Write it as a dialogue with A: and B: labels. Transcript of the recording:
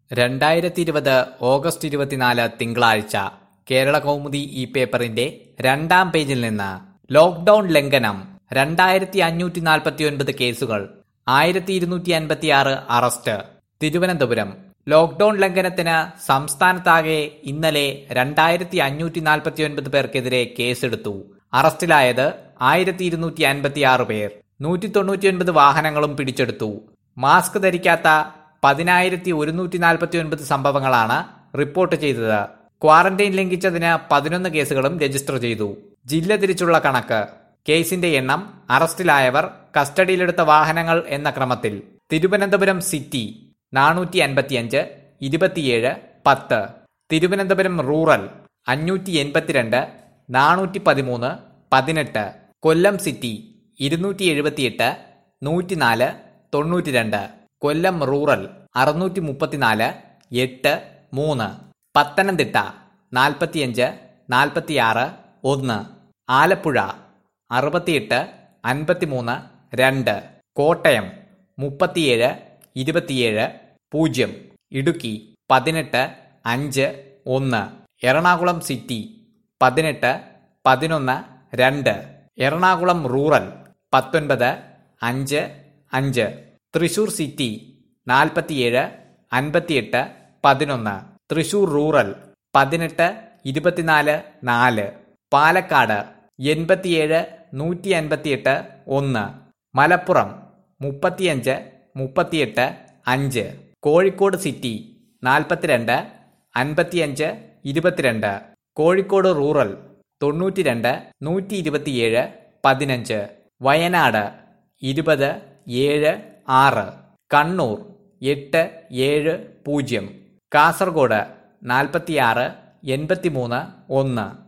A: രണ്ടായിരത്തി ഇരുപത് ഓഗസ്റ്റ് ഇരുപത്തിനാല് തിങ്കളാഴ്ച കേരള കൗമുദി ഈ പേപ്പറിന്റെ രണ്ടാം പേജിൽ നിന്ന് ലോക്ഡൌൺ ലംഘനം രണ്ടായിരത്തി അഞ്ഞൂറ്റി നാൽപ്പത്തി ഒൻപത് കേസുകൾ ആയിരത്തി ഇരുന്നൂറ്റി അൻപത്തിയാറ് അറസ്റ്റ് തിരുവനന്തപുരം ലോക്ഡൌൺ ലംഘനത്തിന് സംസ്ഥാനത്താകെ ഇന്നലെ രണ്ടായിരത്തി അഞ്ഞൂറ്റി നാൽപ്പത്തി ഒൻപത് പേർക്കെതിരെ കേസെടുത്തു അറസ്റ്റിലായത് ആയിരത്തി ഇരുന്നൂറ്റി അൻപത്തിയാറ് പേർ നൂറ്റി തൊണ്ണൂറ്റിയൊൻപത് വാഹനങ്ങളും പിടിച്ചെടുത്തു മാസ്ക് ധരിക്കാത്ത പതിനായിരത്തി ഒരുന്നൂറ്റി നാൽപ്പത്തി ഒൻപത് സംഭവങ്ങളാണ് റിപ്പോർട്ട് ചെയ്തത് ക്വാറന്റൈൻ ലംഘിച്ചതിന് പതിനൊന്ന് കേസുകളും രജിസ്റ്റർ ചെയ്തു ജില്ല തിരിച്ചുള്ള കണക്ക് കേസിന്റെ എണ്ണം അറസ്റ്റിലായവർ കസ്റ്റഡിയിലെടുത്ത വാഹനങ്ങൾ എന്ന ക്രമത്തിൽ തിരുവനന്തപുരം സിറ്റി നാനൂറ്റി അൻപത്തിയഞ്ച് ഇരുപത്തിയേഴ് പത്ത് തിരുവനന്തപുരം റൂറൽ അഞ്ഞൂറ്റി എൺപത്തിരണ്ട് നാനൂറ്റി പതിമൂന്ന് പതിനെട്ട് കൊല്ലം സിറ്റി ഇരുന്നൂറ്റി എഴുപത്തിയെട്ട് നൂറ്റിനാല് തൊണ്ണൂറ്റിരണ്ട് കൊല്ലം റൂറൽ അറുന്നൂറ്റി മുപ്പത്തിനാല് എട്ട് മൂന്ന് പത്തനംതിട്ട നാൽപ്പത്തിയഞ്ച് നാൽപ്പത്തിയാറ് ഒന്ന് ആലപ്പുഴ അറുപത്തിയെട്ട് അൻപത്തിമൂന്ന് രണ്ട് കോട്ടയം മുപ്പത്തിയേഴ് ഇരുപത്തിയേഴ് പൂജ്യം ഇടുക്കി പതിനെട്ട് അഞ്ച് ഒന്ന് എറണാകുളം സിറ്റി പതിനെട്ട് പതിനൊന്ന് രണ്ട് എറണാകുളം റൂറൽ പത്തൊൻപത് അഞ്ച് അഞ്ച് തൃശൂർ സിറ്റി നാൽപ്പത്തിയേഴ് അൻപത്തിയെട്ട് പതിനൊന്ന് തൃശൂർ റൂറൽ പതിനെട്ട് ഇരുപത്തിനാല് നാല് പാലക്കാട് എൺപത്തിയേഴ് നൂറ്റി അൻപത്തിയെട്ട് ഒന്ന് മലപ്പുറം മുപ്പത്തിയഞ്ച് മുപ്പത്തിയെട്ട് അഞ്ച് കോഴിക്കോട് സിറ്റി നാൽപ്പത്തിരണ്ട് അൻപത്തിയഞ്ച് ഇരുപത്തിരണ്ട് കോഴിക്കോട് റൂറൽ തൊണ്ണൂറ്റിരണ്ട് നൂറ്റി ഇരുപത്തിയേഴ് പതിനഞ്ച് വയനാട് ഇരുപത് ഏഴ് ആറ് കണ്ണൂർ എട്ട് ഏഴ് പൂജ്യം കാസർഗോഡ് നാൽപ്പത്തിയാറ് എൺപത്തിമൂന്ന് ഒന്ന്